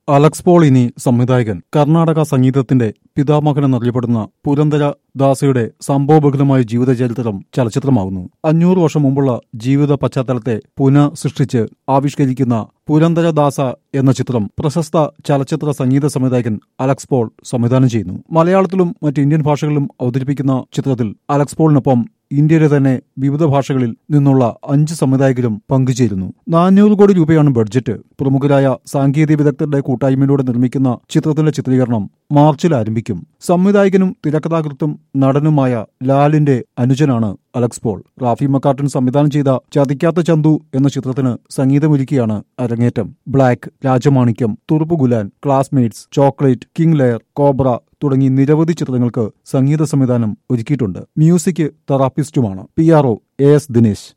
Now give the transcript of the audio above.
Alex Paul ഇനി സംവിധായകൻ കർണാടക സംഗീതത്തിന്റെ പിതാമഹനെന്നറിയപ്പെടുന്ന പുരന്ദര ദാസയുടെ സംഭവബഹുലമായ ജീവിതചരിത്രം ചലച്ചിത്രമാകുന്നു അഞ്ഞൂറ് വർഷം മുമ്പുള്ള ജീവിത പശ്ചാത്തലത്തെ പുനഃസൃഷ്ടിച്ച് ആവിഷ്കരിക്കുന്ന പുരന്ദരദാസ എന്ന ചിത്രം പ്രശസ്ത ചലച്ചിത്ര സംഗീത സംവിധായകൻ അലക്സ് പോൾ സംവിധാനം ചെയ്യുന്നു മലയാളത്തിലും മറ്റ് ഇന്ത്യൻ ഭാഷകളിലും അവതരിപ്പിക്കുന്ന ചിത്രത്തിൽ അലക്സ് പോളിനൊപ്പം ഇന്ത്യയിലെ തന്നെ വിവിധ ഭാഷകളിൽ നിന്നുള്ള അഞ്ച് സംവിധായകരും പങ്കുചേരുന്നു നാനൂറ് കോടി രൂപയാണ് ബഡ്ജറ്റ് പ്രമുഖരായ സാങ്കേതിക വിദഗ്ധരുടെ കൂട്ടായ്മയിലൂടെ നിർമ്മിക്കുന്ന ചിത്രത്തിന്റെ ചിത്രീകരണം മാർച്ചിൽ ആരംഭിക്കും സംവിധായകനും തിരക്കഥാകൃത്തും നടനുമായ ലാലിന്റെ അനുജനാണ് അലക്സ് പോൾ റാഫി മക്കാട്ടൻ സംവിധാനം ചെയ്ത ചതിക്കാത്ത ചന്തു എന്ന ചിത്രത്തിന് സംഗീതമൊരുക്കിയാണ് അരങ്ങേറ്റം black Rajamanikyam Thuruppu Gulan classmates chocolate king liar cobra തുടങ്ങി നിരവധി ചിത്രങ്ങൾക്ക് സംഗീത സംവിധാനം ഒരുക്കിയിട്ടുണ്ട് മ്യൂസിക് തെറാപ്പിസ്റ്റുമാണ് P R O A S Dinesh